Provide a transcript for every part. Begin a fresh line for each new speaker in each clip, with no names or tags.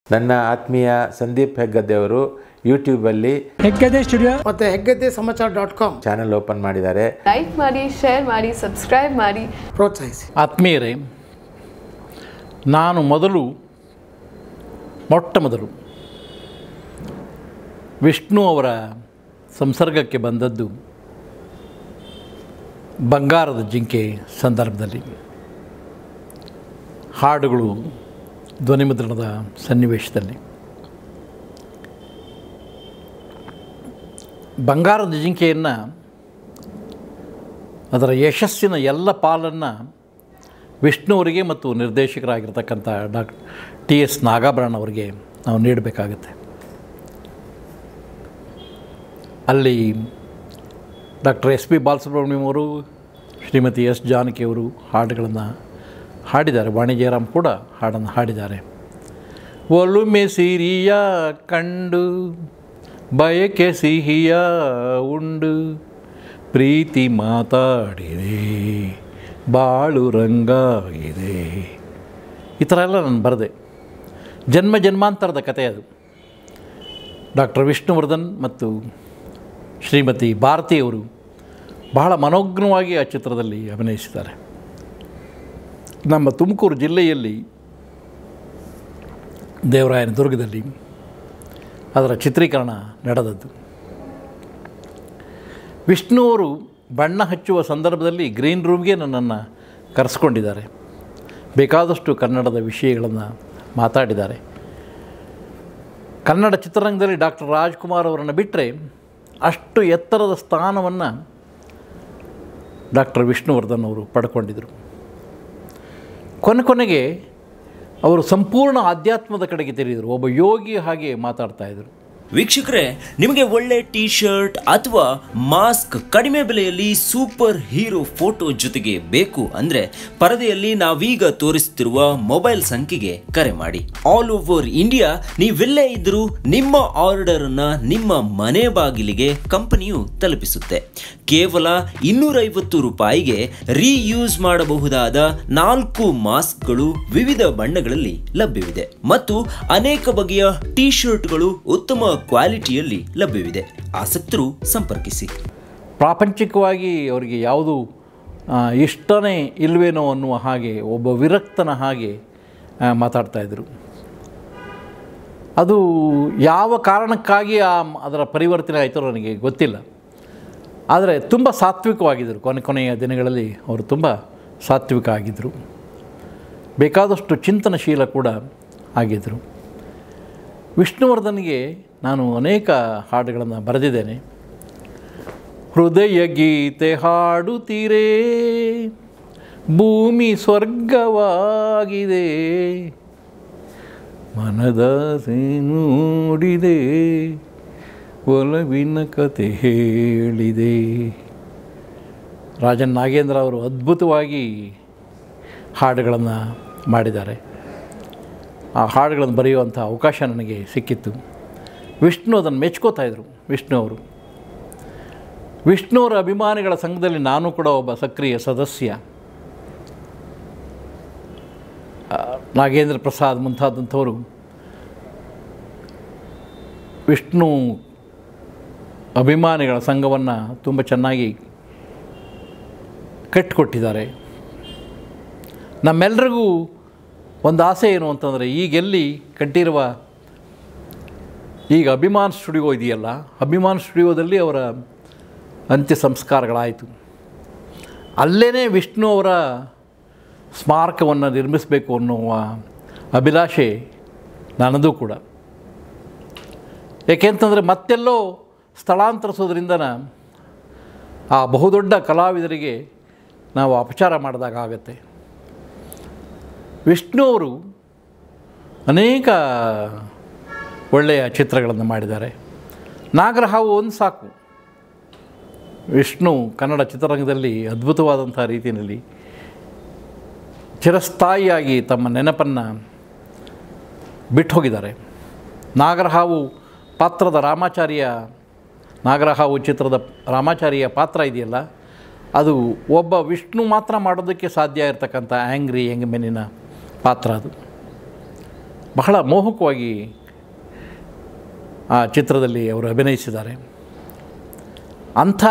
ನನ್ನ ಆತ್ಮೀಯ ಸಂದೀಪ್ ಹೆಗ್ಗದ್ದೆಯವರು ಯೂಟ್ಯೂಬಲ್ಲಿ
ಹೆಗ್ಗದೆ ಸ್ಟುಡಿಯೋ
ಮತ್ತು Heggadde Samachara dot com
channel open ಮಾಡಿದ್ದಾರೆ
ಲೈಕ್ ಮಾಡಿ ಶೇರ್ ಮಾಡಿ ಸಬ್ಸ್ಕ್ರೈಬ್ ಮಾಡಿ
ಪ್ರೋತ್ಸಾಹಿಸಿ
ಆತ್ಮೀಯರೇ ನಾನು ಮೊದಲು ಮೊಟ್ಟ ಮೊದಲು ವಿಷ್ಣು ಅವರ ಸಂಸರ್ಗಕ್ಕೆ ಬಂದದ್ದು ಬಂಗಾರದ ಜಿಂಕೆ ಸಂದರ್ಭದಲ್ಲಿ ಹಾಡುಗಳು ಧ್ವನಿಮುದ್ರಣದ ಸನ್ನಿವೇಶದಲ್ಲಿ ಬಂಗಾರದ ಜಿಂಕೆಯನ್ನು ಅದರ ಯಶಸ್ಸಿನ ಎಲ್ಲ ಪಾಲನ್ನು ವಿಷ್ಣುವರಿಗೆ ಮತ್ತು ನಿರ್ದೇಶಕರಾಗಿರ್ತಕ್ಕಂಥ ಡಾಕ್ ಟಿ ಎಸ್ ನಾಗಾಭರಣ ಅವರಿಗೆ ನಾವು ನೀಡಬೇಕಾಗುತ್ತೆ ಅಲ್ಲಿ ಡಾಕ್ಟರ್ ಎಸ್ ಪಿ ಬಾಲಸುಬ್ರಹ್ಮಣ್ಯಂ ಅವರು ಶ್ರೀಮತಿ ಎಸ್ ಜಾನಕಿಯವರು ಹಾಡುಗಳನ್ನು ಹಾಡಿದ್ದಾರೆ ವಾಣಿ ಜಯರಾಮ್ ಕೂಡ ಹಾಡನ್ನು ಹಾಡಿದ್ದಾರೆ ಒಲುಮೆ ಸಿರಿಯ ಕಂಡು ಬಯಕೆ ಸಿಹಿಯ ಉಂಡು ಪ್ರೀತಿ ಮಾತಾಡಿದೆ ಬಾಳು ರಂಗಾಗಿದೆ ಈ ಥರ ಎಲ್ಲ ನಾನು ಬರೆದೆ ಜನ್ಮ ಜನ್ಮಾಂತರದ ಕಥೆ ಅದು ಡಾಕ್ಟರ್ ವಿಷ್ಣುವರ್ಧನ್ ಮತ್ತು ಶ್ರೀಮತಿ ಭಾರತಿಯವರು ಬಹಳ ಮನೋಜ್ಞವಾಗಿ ಆ ಚಿತ್ರದಲ್ಲಿ ಅಭಿನಯಿಸಿದ್ದಾರೆ ನಮ್ಮ ತುಮಕೂರು ಜಿಲ್ಲೆಯಲ್ಲಿ ದೇವರಾಯನ ದುರ್ಗದಲ್ಲಿ ಅದರ ಚಿತ್ರೀಕರಣ ನಡೆದದ್ದು ವಿಷ್ಣು ಅವರು ಬಣ್ಣ ಹಚ್ಚುವ ಸಂದರ್ಭದಲ್ಲಿ ಗ್ರೀನ್ ರೂಮ್ಗೆ ನನ್ನನ್ನು ಕರೆಸ್ಕೊಂಡಿದ್ದಾರೆ ಬೇಕಾದಷ್ಟು ಕನ್ನಡದ ವಿಷಯಗಳನ್ನು ಮಾತಾಡಿದ್ದಾರೆ ಕನ್ನಡ ಚಿತ್ರರಂಗದಲ್ಲಿ ಡಾಕ್ಟರ್ ರಾಜ್ಕುಮಾರ್ ಅವರನ್ನು ಬಿಟ್ಟರೆ ಅಷ್ಟು ಎತ್ತರದ ಸ್ಥಾನವನ್ನು ಡಾಕ್ಟರ್ ವಿಷ್ಣುವರ್ಧನ್ ಅವರು ಪಡ್ಕೊಂಡಿದ್ದರು ಕೊನೆ ಕೊನೆಗೆ ಅವರು ಸಂಪೂರ್ಣ ಆಧ್ಯಾತ್ಮದ ಕಡೆಗೆ ತಿರುಗಿದರು ಒಬ್ಬ ಯೋಗಿ ಹಾಗೆ ಮಾತಾಡ್ತಾಯಿದ್ರು
ವೀಕ್ಷಕರೇ ನಿಮಗೆ ಒಳ್ಳೆ ಟಿ ಶರ್ಟ್ ಅಥವಾ ಮಾಸ್ಕ್ ಕಡಿಮೆ ಬೆಲೆಯಲ್ಲಿ ಸೂಪರ್ ಹೀರೋ ಫೋಟೋ ಜೊತೆಗೆ ಬೇಕು ಅಂದ್ರೆ ಪರದೆಯಲ್ಲಿ ನಾವೀಗ ತೋರಿಸುತ್ತಿರುವ ಮೊಬೈಲ್ ಸಂಖ್ಯೆಗೆ ಕರೆ ಮಾಡಿ ಆಲ್ ಓವರ್ ಇಂಡಿಯಾ ನೀವೆಲ್ಲೇ ಇದ್ರೂ ನಿಮ್ಮ ಆರ್ಡರ್ ಅನ್ನ ನಿಮ್ಮ ಮನೆ ಬಾಗಿಲಿಗೆ ಕಂಪನಿಯು ತಲುಪಿಸುತ್ತೆ ಕೇವಲ ಇನ್ನೂರೈವತ್ತು ರೂಪಾಯಿಗೆ ರೀಯೂಸ್ ಮಾಡಬಹುದಾದ ನಾಲ್ಕು ಮಾಸ್ಕ್ಗಳು ವಿವಿಧ ಬಣ್ಣಗಳಲ್ಲಿ ಲಭ್ಯವಿದೆ ಮತ್ತು ಅನೇಕ ಬಗೆಯ ಟಿ ಶರ್ಟ್ಗಳು ಉತ್ತಮ ಕ್ವಾಲಿಟಿಯಲ್ಲಿ ಲಭ್ಯವಿದೆ ಆಸಕ್ತರು ಸಂಪರ್ಕಿಸಿ
ಪ್ರಾಪಂಚಿಕವಾಗಿ ಅವರಿಗೆ ಯಾವುದು ಆ, ಇಷ್ಟನೇ ಇಲ್ವೇನೋ ಅನ್ನುವ ಹಾಗೆ ಒಬ್ಬ ವಿರಕ್ತನ ಹಾಗೆ ಆ, ಮಾತಾಡ್ತಾಯಿದ್ರು ಅದು ಯಾವ ಕಾರಣಕ್ಕಾಗಿ ಆ ಅದರ ಪರಿವರ್ತನೆ ಆಯಿತೋ ನನಗೆ ಗೊತ್ತಿಲ್ಲ ಆದರೆ ತುಂಬ ಸಾತ್ವಿಕವಾಗಿದ್ದರು ಕೊನೆ ಕೊನೆಯ ದಿನಗಳಲ್ಲಿ ಅವರು ತುಂಬ ಸಾತ್ವಿಕ ಆಗಿದ್ದರು ಬೇಕಾದಷ್ಟು ಚಿಂತನಶೀಲ ಕೂಡ ಆಗಿದ್ದರು ವಿಷ್ಣುವರ್ಧನ್ಗೆ ನಾನು ಅನೇಕ ಹಾಡುಗಳನ್ನು ಬರೆದಿದ್ದೇನೆ ಹೃದಯ ಗೀತೆ ಹಾಡುತ್ತೀರೇ ಭೂಮಿ ಸ್ವರ್ಗವಾಗಿದೆ ಮನದಾಸೆ ನೋಡಿದೆ ಒಲವಿನ ಕತೆ ಹೇಳಿದೆ ರಾಜನ್ ನಾಗೇಂದ್ರ ಅವರು ಅದ್ಭುತವಾಗಿ ಹಾಡುಗಳನ್ನು ಮಾಡಿದ್ದಾರೆ ಆ ಹಾಡುಗಳನ್ನು ಬರೆಯುವಂಥ ಅವಕಾಶ ನನಗೆ ಸಿಕ್ಕಿತ್ತು ವಿಷ್ಣು ಅದನ್ನು ಮೆಚ್ಕೋತಾ ಇದ್ರು ವಿಷ್ಣು ಅವರು ವಿಷ್ಣುವರ ಅಭಿಮಾನಿಗಳ ಸಂಘದಲ್ಲಿ ನಾನು ಕೂಡ ಒಬ್ಬ ಸಕ್ರಿಯ ಸದಸ್ಯ ಆ, ನಾಗೇಂದ್ರ ಪ್ರಸಾದ್ ಮುಂತಾದಂಥವರು ವಿಷ್ಣು ಅಭಿಮಾನಿಗಳ ಸಂಘವನ್ನು ತುಂಬ ಚೆನ್ನಾಗಿ ಕಟ್ಟಿಕೊಟ್ಟಿದ್ದಾರೆ ನಮ್ಮೆಲ್ಲರಿಗೂ ಒಂದು ಆಸೆ ಏನು ಅಂತಂದರೆ ಈಗೆಲ್ಲಿ ಕಟ್ಟಿರುವ ಈಗ ಅಭಿಮಾನ್ ಸ್ಟುಡಿಯೋ ಇದೆಯಲ್ಲ ಅಭಿಮಾನ್ ಸ್ಟುಡಿಯೋದಲ್ಲಿ ಅವರ ಅಂತ್ಯ ಸಂಸ್ಕಾರಗಳಾಯಿತು ಅಲ್ಲೇ ವಿಷ್ಣು ಅವರ ಸ್ಮಾರಕವನ್ನು ನಿರ್ಮಿಸಬೇಕು ಅನ್ನುವ ಅಭಿಲಾಷೆ ನನ್ನದು ಕೂಡ ಏಕೆಂತಂದರೆ ಮತ್ತೆಲ್ಲೋ ಸ್ಥಳಾಂತರಿಸೋದ್ರಿಂದ ಆ ಬಹುದೊಡ್ಡ ಕಲಾವಿದರಿಗೆ ನಾವು ಅಪಚಾರ ಮಾಡಿದಾಗ ಆಗುತ್ತೆ ವಿಷ್ಣು ಅವರು ಅನೇಕ ಒಳ್ಳೆಯ ಚಿತ್ರಗಳನ್ನು ಮಾಡಿದ್ದಾರೆ ನಾಗರಹಾವು ಒಂದು ಸಾಕು ವಿಷ್ಣು ಕನ್ನಡ ಚಿತ್ರರಂಗದಲ್ಲಿ ಅದ್ಭುತವಾದಂಥ ರೀತಿಯಲ್ಲಿ ಚಿರಸ್ಥಾಯಿಯಾಗಿ ತಮ್ಮ ನೆನಪನ್ನು ಬಿಟ್ಟು ಹೋಗಿದ್ದಾರೆ ನಾಗರಹಾವು ಪಾತ್ರದ ರಾಮಾಚಾರ್ಯ ನಾಗರಹಾವು ಚಿತ್ರದ ರಾಮಾಚಾರ್ಯ ಪಾತ್ರ ಇದೆಯಲ್ಲ ಅದು ಒಬ್ಬ ವಿಷ್ಣು ಮಾತ್ರ ಮಾಡೋದಕ್ಕೆ ಸಾಧ್ಯ ಇರತಕ್ಕಂಥ ಆ್ಯಂಗ್ರಿ ಎಂಗಮೆನಿನ ಪಾತ್ರ ಅದು ಬಹಳ ಮೋಹಕವಾಗಿ ಆ ಚಿತ್ರದಲ್ಲಿ ಅವರು ಅಭಿನಯಿಸಿದ್ದಾರೆ ಅಂಥ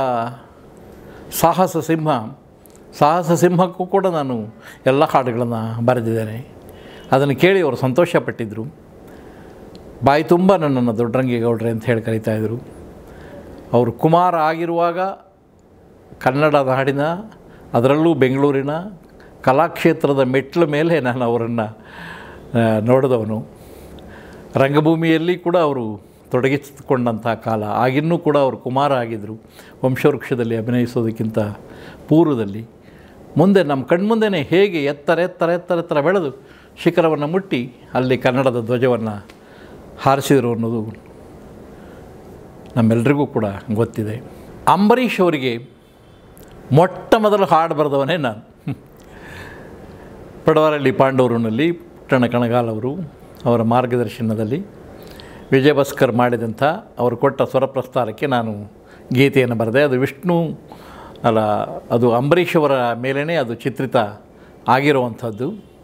ಸಾಹಸ ಸಿಂಹ ಸಾಹಸ ಸಿಂಹಕ್ಕೂ ಕೂಡ ನಾನು ಎಲ್ಲ ಹಾಡುಗಳನ್ನು ಬರೆದಿದ್ದೇನೆ ಅದನ್ನು ಕೇಳಿ ಅವರು ಸಂತೋಷಪಟ್ಟಿದ್ದರು ಬಾಯಿ ತುಂಬ ನನ್ನನ್ನು ದೊಡ್ಡರಂಗೇಗೌಡ್ರೆ ಅಂತ ಹೇಳಿ ಕರೀತಾಯಿದ್ರು ಅವರು ಕುಮಾರ ಆಗಿರುವಾಗ ಕನ್ನಡ ನಾಡಿನ ಅದರಲ್ಲೂ ಬೆಂಗಳೂರಿನ ಕಲಾಕ್ಷೇತ್ರದ ಮೆಟ್ಲ ಮೇಲೆ ನಾನು ಅವರನ್ನು ಆ, ನೋಡಿದವನು ರಂಗಭೂಮಿಯಲ್ಲಿ ಕೂಡ ಅವರು ತೊಡಗಿಸಿಕೊಂಡಂಥ ಕಾಲ ಆಗಿನ್ನೂ ಕೂಡ ಅವರು ಕುಮಾರ ಆಗಿದ್ದರು ವಂಶವೃಕ್ಷದಲ್ಲಿ ಅಭಿನಯಿಸೋದಕ್ಕಿಂತ ಪೂರ್ವದಲ್ಲಿ ಮುಂದೆ ನಮ್ಮ ಕಣ್ಮುಂದೆನೇ ಹೇಗೆ ಎತ್ತರ ಎತ್ತರ ಎತ್ತರ ಎತ್ತರ ಬೆಳೆದು ಶಿಖರವನ್ನು ಮುಟ್ಟಿ ಅಲ್ಲಿ ಕನ್ನಡದ ಧ್ವಜವನ್ನು ಹಾರಿಸಿದರು ಅನ್ನೋದು ನಮ್ಮೆಲ್ಲರಿಗೂ ಕೂಡ ಗೊತ್ತಿದೆ ಅಂಬರೀಷ್ ಅವರಿಗೆ ಮೊಟ್ಟ ಮೊದಲು ಹಾಡು ಬರೆದವನೇ ನಾನು ಪಡವಾರಳ್ಳಿ ಪಾಂಡವರನಲ್ಲಿ ಪುಟ್ಟಣ ಕಣಗಾಲ್ ಅವರು ಅವರ ಮಾರ್ಗದರ್ಶನದಲ್ಲಿ ವಿಜಯ ಭಾಸ್ಕರ್ ಮಾಡಿದಂಥ ಅವರು ಕೊಟ್ಟ ಸ್ವರಪ್ರಸ್ತಾರಕ್ಕೆ ನಾನು ಗೀತೆಯನ್ನು ಬರೆದೆ ಅದು ವಿಷ್ಣು ಅಲ್ಲ ಅದು ಅಂಬರೀಷ್ ಅವರ ಮೇಲೇ ಅದು ಚಿತ್ರಿತ ಆಗಿರುವಂಥದ್ದು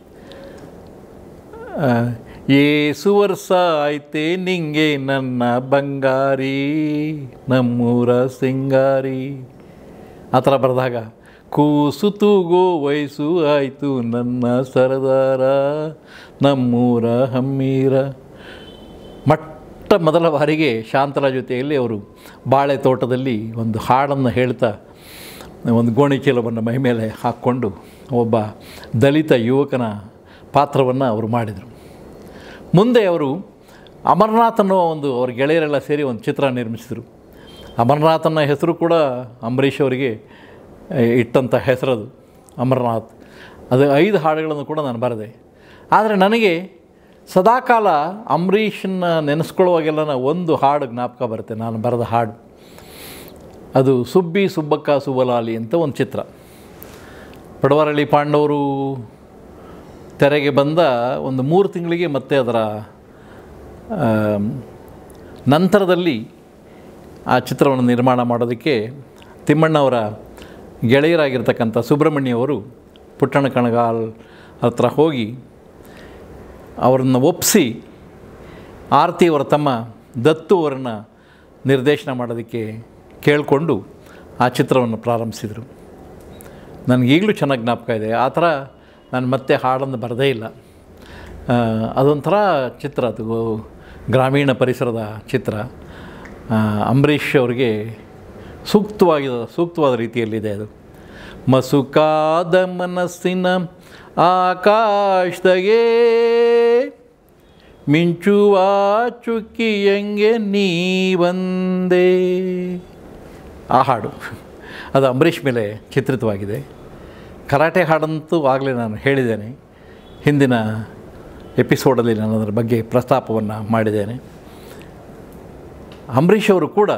ಆ, ಏಸು ವರ್ಷ ಐತೆ ನಿಂಗೆ ನನ್ನ ಬಂಗಾರಿ ನಮ್ಮೂರ ಸಿಂಗಾರಿ ಆ ಥರ ಬರೆದಾಗ ಕೂಸು ತೂಗೋ ವಯಸ್ಸು ಆಯಿತು ನನ್ನ ಸರದಾರ ನಮ್ಮೂರ ಹಮ್ಮೀರ ಮೊಟ್ಟ ಮೊದಲ ಬಾರಿಗೆ ಶಾಂತರ ಜೊತೆಯಲ್ಲಿ ಅವರು ಬಾಳೆ ತೋಟದಲ್ಲಿ ಒಂದು ಹಾಡನ್ನು ಹೇಳ್ತಾ ಒಂದು ಗೋಣಿ ಚೀಲವನ್ನು ಮೈ ಮೇಲೆ ಹಾಕ್ಕೊಂಡು ಒಬ್ಬ ದಲಿತ ಯುವಕನ ಪಾತ್ರವನ್ನು ಅವರು ಮಾಡಿದರು ಮುಂದೆ ಅವರು ಅಮರನಾಥ್ ಅನ್ನೋ ಒಂದು ಅವ್ರ ಗೆಳೆಯರೆಲ್ಲ ಸೇರಿ ಒಂದು ಚಿತ್ರ ನಿರ್ಮಿಸಿದರು ಅಮರನಾಥನ ಹೆಸರು ಕೂಡ ಅಂಬರೀಷ್ ಅವರಿಗೆ ಆ, ಇಟ್ಟಂಥ ಹೆಸರದು ಅಮರನಾಥ್ ಅದು ಐದು ಹಾಡುಗಳನ್ನು ಕೂಡ ನಾನು ಬರೆದೆ ಆದರೆ ನನಗೆ ಸದಾಕಾಲ ಅಂಬರೀಷನ್ನ ನೆನೆಸ್ಕೊಳ್ಳುವಾಗೆಲ್ಲ ನಾ ಒಂದು ಹಾಡು ಜ್ಞಾಪಕ ಬರುತ್ತೆ ನಾನು ಬರೆದ ಹಾಡು ಅದು ಸುಬ್ಬಿ ಸುಬ್ಬಕ್ಕ ಸುಬಲಾಲಿ ಅಂತ ಒಂದು ಚಿತ್ರ ಪಡವರಳ್ಳಿ ಪಾಂಡವರು ತೆರೆಗೆ ಬಂದ ಒಂದು ಮೂರು ತಿಂಗಳಿಗೆ ಮತ್ತೆ ಅದರ ಆ, ನಂತರದಲ್ಲಿ ಆ ಚಿತ್ರವನ್ನು ನಿರ್ಮಾಣ ಮಾಡೋದಕ್ಕೆ ತಿಮ್ಮಣ್ಣವರ ಗೆಳೆಯರಾಗಿರ್ತಕ್ಕಂಥ ಸುಬ್ರಹ್ಮಣ್ಯ ಅವರು ಪುಟ್ಟಣ ಕಣಗಾಲ್ ಹತ್ರ ಹೋಗಿ ಅವರನ್ನು ಒಪ್ಪಿಸಿ ಆರತಿ ಅವರ ತಮ್ಮ ದತ್ತು ಅವರನ್ನು ನಿರ್ದೇಶನ ಮಾಡೋದಕ್ಕೆ ಕೇಳಿಕೊಂಡು ಆ ಚಿತ್ರವನ್ನು ಪ್ರಾರಂಭಿಸಿದರು ನನಗೀಗಲೂ ಚೆನ್ನಾಗಿ ಜ್ಞಾಪಕ ಇದೆ ಆ ಥರ ನಾನು ಮತ್ತೆ ಹಾಡನ್ನು ಬರದೇ ಇಲ್ಲ ಆ, ಅದೊಂಥರ ಚಿತ್ರ ಅದು ಗ್ರಾಮೀಣ ಪರಿಸರದ ಚಿತ್ರ ಆ, ಅಂಬರೀಷ್ ಅವರಿಗೆ ಸೂಕ್ತವಾಗಿ ಸೂಕ್ತವಾದ ರೀತಿಯಲ್ಲಿದೆ ಅದು ಮಸುಕಾದ ಮನಸ್ಸಿನ ಆಕಾಶದಾಗೆ ಮಿಂಚುವ ಚುಕ್ಕಿಯಂಗೆ ನೀ ಬಂದೆ ಆ ಹಾಡು ಅದು ಅಂಬರೀಷ್ ಮೇಲೆ ಚಿತ್ರಿತವಾಗಿದೆ ಕರಾಟೆ ಹಾಡಂತೂ ಆಗಲೇ ನಾನು ಹೇಳಿದ್ದೇನೆ ಹಿಂದಿನ ಎಪಿಸೋಡಲ್ಲಿ ನಾನು ಅದರ ಬಗ್ಗೆ ಪ್ರಸ್ತಾಪವನ್ನು ಮಾಡಿದ್ದೇನೆ ಅಂಬರೀಷ್ ಅವರು ಕೂಡ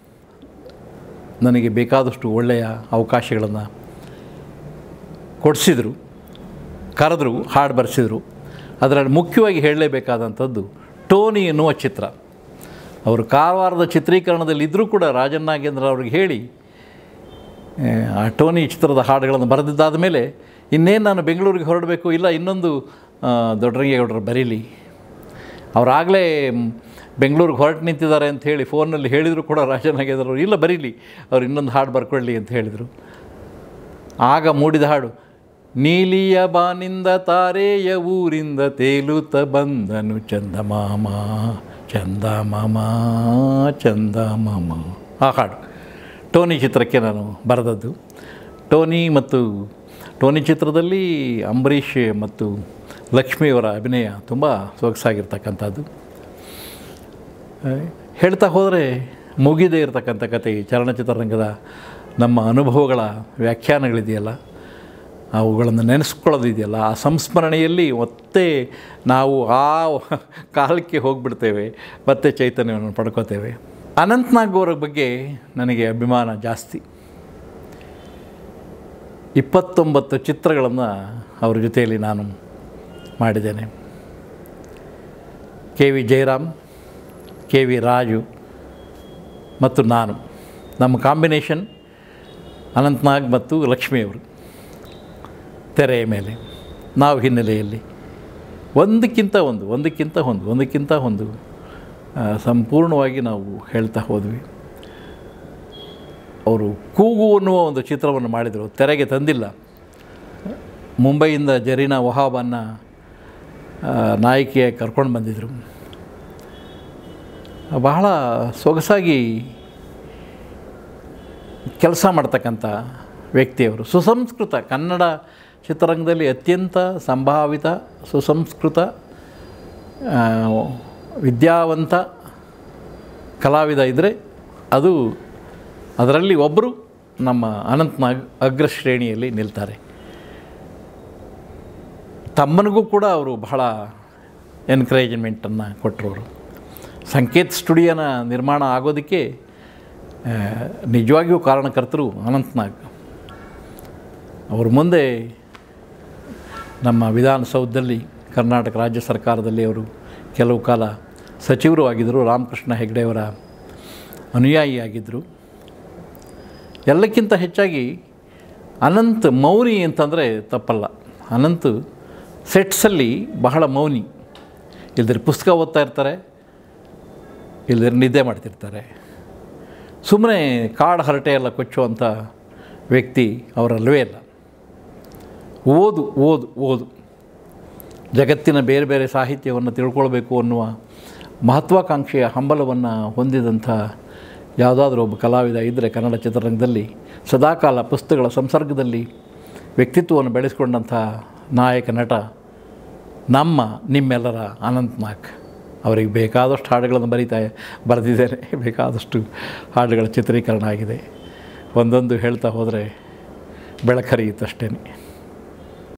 ನನಗೆ ಬೇಕಾದಷ್ಟು ಒಳ್ಳೆಯ ಅವಕಾಶಗಳನ್ನು ಕೊಡಿಸಿದರು ಕರೆದ್ರು ಹಾಡು ಬರೆಸಿದರು ಅದರಲ್ಲಿ ಮುಖ್ಯವಾಗಿ ಹೇಳಲೇಬೇಕಾದಂಥದ್ದು ಟೋನಿ ಎನ್ನುವ ಚಿತ್ರ ಅವರು ಕಾರವಾರದ ಚಿತ್ರೀಕರಣದಲ್ಲಿ ಇದ್ದರೂ ಕೂಡ ರಾಜನ್ ನಾಗೇಂದ್ರ ಅವ್ರಿಗೆ ಹೇಳಿ ಆ, ಆ ಟೋನಿ ಚಿತ್ರದ ಹಾಡುಗಳನ್ನು ಬರೆದಿದ್ದಾದ ಮೇಲೆ ಇನ್ನೇನು ನಾನು ಬೆಂಗಳೂರಿಗೆ ಹೊರಡಬೇಕು ಇಲ್ಲ ಇನ್ನೊಂದು ಆ, ದೊಡ್ಡರಂಗೇಗೌಡರು ಬರೀಲಿ ಅವರಾಗಲೇ ಬೆಂಗಳೂರಿಗೆ ಹೊರಟು ನಿಂತಿದ್ದಾರೆ ಅಂತ ಹೇಳಿ ಫೋನಲ್ಲಿ ಹೇಳಿದರೂ ಕೂಡ ರಾಜನ್ ನಾಗೇಂದ್ರ ಅವರು ಇಲ್ಲ ಬರೀಲಿ ಅವ್ರು ಇನ್ನೊಂದು ಹಾಡು ಬರ್ಕೊಳ್ಳಿ ಅಂತ ಹೇಳಿದರು ಆಗ ಮೂಡಿದ ಹಾಡು ನೀಲಿಯ ಬಾನಿಂದ ತಾರೆಯ ಊರಿಂದ ತೇಲುತ್ತ ಬಂದನು ಚಂದಮಾಮ ಚಂದಮಾಮ ಚಂದಮಾಮ ಆ ಹಾಡು ಟೋನಿ ಚಿತ್ರಕ್ಕೆ ನಾನು ಬರೆದದ್ದು ಟೋನಿ ಮತ್ತು ಟೋನಿ ಚಿತ್ರದಲ್ಲಿ ಅಂಬರೀಷ್ ಮತ್ತು ಲಕ್ಷ್ಮಿಯವರ ಅಭಿನಯ ತುಂಬ ಸೊಗಸಾಗಿರ್ತಕ್ಕಂಥದ್ದು ಆ, ಹೇಳ್ತಾ ಹೋದರೆ ಮುಗಿದೇ ಇರತಕ್ಕಂಥ ಕತೆ ಈ ಚಲನಚಿತ್ರರಂಗದ ನಮ್ಮ ಅನುಭವಗಳ ವ್ಯಾಖ್ಯಾನಗಳಿದೆಯಲ್ಲ ಅವುಗಳನ್ನು ನೆನೆಸ್ಕೊಳ್ಳೋದಿದೆಯಲ್ಲ ಆ ಸಂಸ್ಮರಣೆಯಲ್ಲಿ ಮತ್ತೆ ನಾವು ಆ ಕಾಲಕ್ಕೆ ಹೋಗಿಬಿಡ್ತೇವೆ ಮತ್ತೆ ಚೈತನ್ಯವನ್ನು ಪಡ್ಕೋತೇವೆ ಅನಂತ್ನಾಗ್ ಅವರ ಬಗ್ಗೆ ನನಗೆ ಅಭಿಮಾನ ಜಾಸ್ತಿ ಇಪ್ಪತ್ತೊಂಬತ್ತು ಚಿತ್ರಗಳನ್ನು ಅವ್ರ ಜೊತೆಯಲ್ಲಿ ನಾನು ಮಾಡಿದ್ದೇನೆ K V Jayaram K V Raju ಮತ್ತು ನಾನು ನಮ್ಮ ಕಾಂಬಿನೇಷನ್ ಅನಂತ್ನಾಗ್ ಮತ್ತು ಲಕ್ಷ್ಮಿಯವರು ತೆರೆಯ ಮೇಲೆ ನಾವು ಹಿನ್ನೆಲೆಯಲ್ಲಿ ಒಂದಕ್ಕಿಂತ ಒಂದು ಒಂದಕ್ಕಿಂತ ಒಂದು ಒಂದಕ್ಕಿಂತ ಒಂದು ಆ, ಸಂಪೂರ್ಣವಾಗಿ ನಾವು ಹೇಳ್ತಾ ಹೋದ್ವಿ ಅವರು ಕೂಗು ಅನ್ನುವ ಒಂದು ಚಿತ್ರವನ್ನು ಮಾಡಿದರು ತೆರೆಗೆ ತಂದಿಲ್ಲ ಮುಂಬೈಯಿಂದ ಜರೀನಾ ವಹಾಬನ್ನು ನಾಯಕಿಯಾಗಿ ಕರ್ಕೊಂಡು ಬಂದಿದ್ದರು ಬಹಳ ಸೊಗಸಾಗಿ ಕೆಲಸ ಮಾಡ್ತಕ್ಕಂಥ ವ್ಯಕ್ತಿಯವರು ಸುಸಂಸ್ಕೃತ ಕನ್ನಡ ಚಿತ್ರರಂಗದಲ್ಲಿ ಅತ್ಯಂತ ಸಂಭಾವಿತ ಸುಸಂಸ್ಕೃತ ಆ, ವಿದ್ಯಾವಂತ ಕಲಾವಿದ ಇದ್ದರೆ ಅದು ಅದರಲ್ಲಿ ಒಬ್ಬರು ನಮ್ಮ ಅನಂತ್ನಾಗ್ ಅಗ್ರ ಶ್ರೇಣಿಯಲ್ಲಿ ನಿಲ್ತಾರೆ ತಮ್ಮನಿಗೂ ಕೂಡ ಅವರು ಬಹಳ ಎನ್ಕರೇಜ್ಮೆಂಟನ್ನು ಕೊಟ್ಟರು ಅವರು ಸಂಕೇತ್ ಸ್ಟುಡಿಯೋನ ನಿರ್ಮಾಣ ಆಗೋದಕ್ಕೆ ಆ, ನಿಜವಾಗಿಯೂ ಕಾರಣಕರ್ತರು ಅನಂತ್ನಾಗ್ ಅವ್ರ ಮುಂದೆ ನಮ್ಮ ವಿಧಾನಸೌಧದಲ್ಲಿ ಕರ್ನಾಟಕ ರಾಜ್ಯ ಸರ್ಕಾರದಲ್ಲಿ ಅವರು ಕೆಲವು ಕಾಲ ಸಚಿವರು ಆಗಿದ್ದರು ರಾಮಕೃಷ್ಣ ಹೆಗಡೆಯವರ ಅನುಯಾಯಿಯಾಗಿದ್ದರು ಎಲ್ಲಕ್ಕಿಂತ ಹೆಚ್ಚಾಗಿ ಅನಂತ್ ಮೌನಿ ಅಂತಂದರೆ ತಪ್ಪಲ್ಲ ಅನಂತ್ ಸೆಟ್ಸಲ್ಲಿ ಬಹಳ ಮೌನಿ ಇಲ್ದಿರ ಪುಸ್ತಕ ಓದ್ತಾ ಇರ್ತಾರೆ ಇಲ್ದಿರ ನಿದ್ದೆ ಮಾಡ್ತಿರ್ತಾರೆ ಸುಮ್ಮನೆ ಕಾಡು ಹರಟೆ ಎಲ್ಲ ಕೊಚ್ಚುವಂಥ ವ್ಯಕ್ತಿ ಅವರಲ್ಲವೇ ಇಲ್ಲ ಓದು ಓದು ಓದು ಜಗತ್ತಿನ ಬೇರೆ ಬೇರೆ ಸಾಹಿತ್ಯವನ್ನು ತಿಳ್ಕೊಳ್ಬೇಕು ಅನ್ನುವ ಮಹತ್ವಾಕಾಂಕ್ಷೆಯ ಹಂಬಲವನ್ನು ಹೊಂದಿದಂಥ ಯಾವುದಾದ್ರೂ ಒಬ್ಬ ಕಲಾವಿದ ಇದ್ದರೆ ಕನ್ನಡ ಚಿತ್ರರಂಗದಲ್ಲಿ ಸದಾಕಾಲ ಪುಸ್ತಕಗಳ ಸಂಸರ್ಗದಲ್ಲಿ ವ್ಯಕ್ತಿತ್ವವನ್ನು ಬೆಳೆಸ್ಕೊಂಡಂಥ ನಾಯಕ ನಟ ನಮ್ಮ ನಿಮ್ಮೆಲ್ಲರ ಅನಂತ್ ನಾಗ್ ಅವರಿಗೆ ಬೇಕಾದಷ್ಟು ಹಾಡುಗಳನ್ನು ಬರೀತಾ ಬರೆದಿದ್ದೇನೆ ಬೇಕಾದಷ್ಟು ಹಾಡುಗಳ ಚಿತ್ರೀಕರಣ ಆಗಿದೆ ಒಂದೊಂದು ಹೇಳ್ತಾ ಹೋದರೆ ಬೆಳಕರಿಯುತ್ತಷ್ಟೇ